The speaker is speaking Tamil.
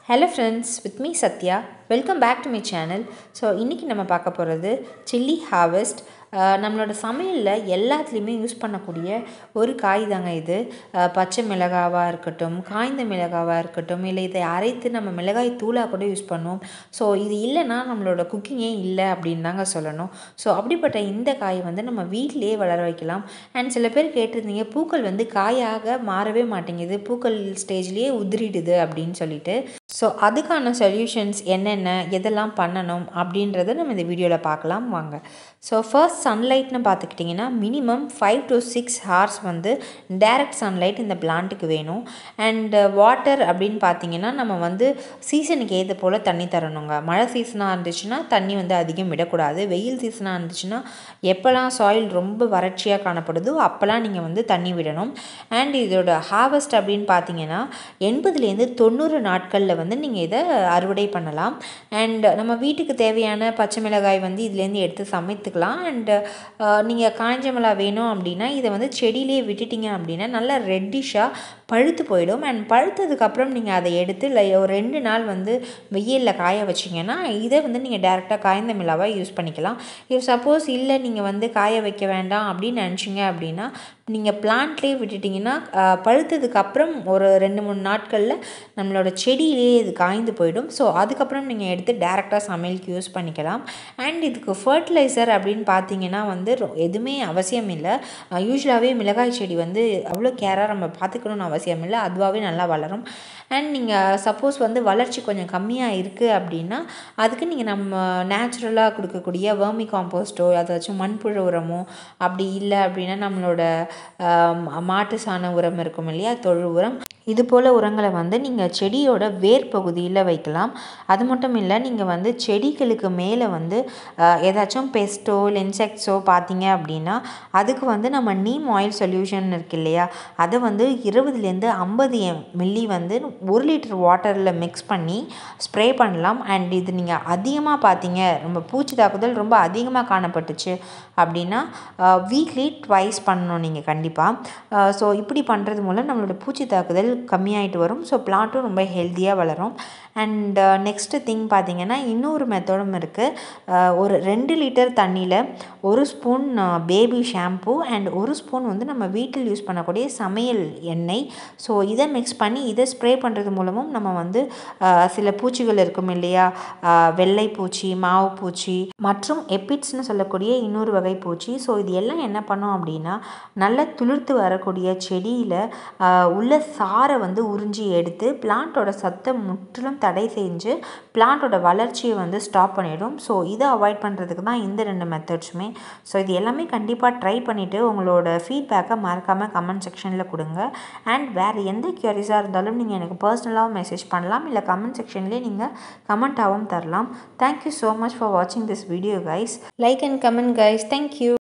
hello friends with me Sathya welcome back to my channel so இன்றைக்கி நம்ம பார்க்க போகிறது சில்லி ஹார்வெஸ்ட் நம்மளோட சமையலில் எல்லாத்துலேயுமே யூஸ் பண்ணக்கூடிய ஒரு காய் தாங்க இது அஹ், பச்சை மிளகாவாக இருக்கட்டும் காய்ந்த மிளகாவாக இருக்கட்டும் இல்லை இதை அரைத்து நம்ம மிளகாய் தூளாக கூட யூஸ் பண்ணுவோம் ஸோ இது இல்லைன்னா நம்மளோட குக்கிங்கே இல்லை அப்படின்னு தாங்க சொல்லணும் ஸோ அப்படிப்பட்ட இந்த காய் வந்து நம்ம வீட்டிலேயே வளர வைக்கலாம் அண்ட் சில பேர் கேட்டிருந்தீங்க பூக்கள் வந்து காயாக மாறவே மாட்டேங்குது பூக்கள் ஸ்டேஜ்லேயே உதிரிடுது அப்படின்னு சொல்லிட்டு ஸோ அதுக்கான சொல்யூஷன்ஸ் என்னென்ன எதெல்லாம் பண்ணணும் அப்படின்றத நம்ம இந்த வீடியோவில் பார்க்கலாம் வாங்க ஸோ ஃபர்ஸ்ட் சன்லைட்னு பார்த்துக்கிட்டிங்கன்னா minimum five to six hours வந்து டைரக்ட் சன்லைட் இந்த பிளான்ட்டுக்கு வேணும் அண்ட் வாட்டர் அப்படின்னு பார்த்தீங்கன்னா நம்ம வந்து சீசனுக்கு ஏற்ற போல் தண்ணி தரணுங்க மழை சீசனாக இருந்துச்சுன்னா தண்ணி வந்து அதிகம் விடக்கூடாது வெயில் சீசனாக இருந்துச்சுன்னா எப்போல்லாம் சாயில் ரொம்ப வறட்சியாக காணப்படுதோ அப்போல்லாம் நீங்கள் வந்து தண்ணி விடணும் அண்ட் இதோட ஹார்வெஸ்ட் அப்படின்னு பார்த்தீங்கன்னா எண்பதுலேருந்து தொண்ணூறு நாட்களில் வந்து நீங்கள் இதை அறுவடை பண்ணலாம் அண்ட் நம்ம வீட்டுக்கு தேவையான பச்சை மிளகாய் வந்து இதுலேருந்து எடுத்து சமைத்துக்கலாம் அண்டு நீங்கள் காஞ்ச மிளகா வேணும் அப்படின்னா இதை வந்து செடியிலே விட்டுட்டீங்க அப்படின்னா நல்லா ரெட்டிஷாக பழுத்து போயிடும் அண்ட் பழுத்ததுக்கப்புறம் நீங்கள் அதை எடுத்து இல்லை ஒரு ரெண்டு நாள் வந்து வெயிலில் காய வச்சிங்கன்னா இதை வந்து நீங்கள் டேரெக்டாக காய்ந்த மிளகாய் யூஸ் பண்ணிக்கலாம் இஃப் சப்போஸ் இல்லை நீங்கள் வந்து காய வைக்க வேண்டாம் அப்படின்னு நினச்சிங்க அப்படின்னா நீங்கள் பிளான்ட்லேயே விட்டுட்டிங்கன்னா அஹ், பழுத்ததுக்கப்புறம் ஒரு ரெண்டு மூணு நாட்களில் நம்மளோட செடியிலே இது காய்ந்து போயிடும் ஸோ அதுக்கப்புறம் நீங்கள் எடுத்து டேரெக்டாக சமையலுக்கு யூஸ் பண்ணிக்கலாம் அண்ட் இதுக்கு ஃபர்டிலைசர் அப்படின்னு பார்த்தீங்கன்னா வந்து ரொ- எதுவுமே அவசியம் இல்லை யூஸ்வலாகவே மிளகாய் செடி வந்து அவ்வளோ கேராக நம்ம பார்த்துக்கணும்னு அவசியம் இல்லை அதுவாகவே நல்லா வளரும் அண்ட் நீங்கள் சப்போஸ் வந்து வளர்ச்சி கொஞ்சம் கம்மியாக இருக்குது அப்படின்னா அதுக்கு நீங்கள் நம்ம நேச்சுரலாக கொடுக்கக்கூடிய வேர்மி காம்போஸ்ட்டோ அதாச்சும் மண்புழு உரமோ அப்படி இல்லை அப்படின்னா நம்மளோட ஆம், மாட்டு சாண உரம் இருக்கும் இல்லையா தொழு உரம் இது போல் உரங்களை வந்து நீங்கள் செடியோட வேர் பகுதியில் வைக்கலாம் அது மட்டும் இல்லை நீங்கள் வந்து செடிகளுக்கு மேலே வந்து அஹ், ஏதாச்சும் பெஸ்ட்டோ இல்லை இன்செக்ட்ஸோ பார்த்தீங்க அப்படின்னா அதுக்கு வந்து நம்ம நீம் ஆயில் சொல்யூஷன் இருக்கு இல்லையா அதை வந்து இருபதுலேருந்து ஐம்பது எம் மில்லி வந்து ஒரு லிட்டர் வாட்டரில் மிக்ஸ் பண்ணி ஸ்ப்ரே பண்ணலாம் அண்ட் இது நீங்கள் அதிகமாக பார்த்தீங்க ரொம்ப பூச்சி தாக்குதல் ரொம்ப அதிகமாக காணப்பட்டுச்சு அப்படின்னா வீக்லி ட்வைஸ் பண்ணணும் நீங்கள் கண்டிப்பாக ஸோ இப்படி பண்ணுறது மூலம் நம்மளோட பூச்சி தாக்குதல் கம்மியாயிட்டு வரும் ஸோ பிளான்ட்டும் ரொம்ப ஹெல்த்தியாக வளரும் அண்ட் நெக்ஸ்ட்டு திங் பார்த்தீங்கன்னா இன்னொரு மெத்தடும் இருக்குது ஒரு ரெண்டு லிட்டர் தண்ணியில் ஒரு ஸ்பூன் பேபி ஷாம்பு அண்ட் ஒரு ஸ்பூன் வந்து நம்ம வீட்டில் யூஸ் பண்ணக்கூடிய சமையல் எண்ணெய் ஸோ இதை மிக்ஸ் பண்ணி இதை ஸ்ப்ரே பண்ணுறது மூலமும் நம்ம வந்து அஹ், சில பூச்சிகள் இருக்கும் இல்லையா அஹ், வெள்ளை பூச்சி மாவு பூச்சி மற்றும் எப்பிட்ஸ்னு சொல்லக்கூடிய இன்னொரு வகை பூச்சி ஸோ இது எல்லாம் என்ன பண்ணோம் அப்படின்னா நல்லா துளிர்த்து வரக்கூடிய செடியில் உள்ள சாரை வந்து உறிஞ்சி எடுத்து பிளான்ட்டோட சத்தை முற்றிலும் தடை செஞ்சு பிளான்ட்டோட வளர்ச்சியை வந்து ஸ்டாப் பண்ணிடும் ஸோ இதை அவாய்ட் பண்ணுறதுக்கு தான் இந்த ரெண்டு மெத்தட்ஸுமே ஸோ இது எல்லாமே கண்டிப்பாக ட்ரை பண்ணிவிட்டு உங்களோட ஃபீட்பேக்கை மறக்காமல் கமெண்ட் செக்ஷனில் கொடுங்க அண்ட் வேறு எந்த க்யூரிஸாக இருந்தாலும் நீங்கள் எனக்கு பர்சனலாகவும் மெசேஜ் பண்ணலாம் இல்லை கமெண்ட் செக்ஷன்லேயே நீங்கள் கமெண்ட்டாகவும் தரலாம் தேங்க்யூ ஸோ மச் ஃபார் வாட்சிங் this video guys like and comment guys thank you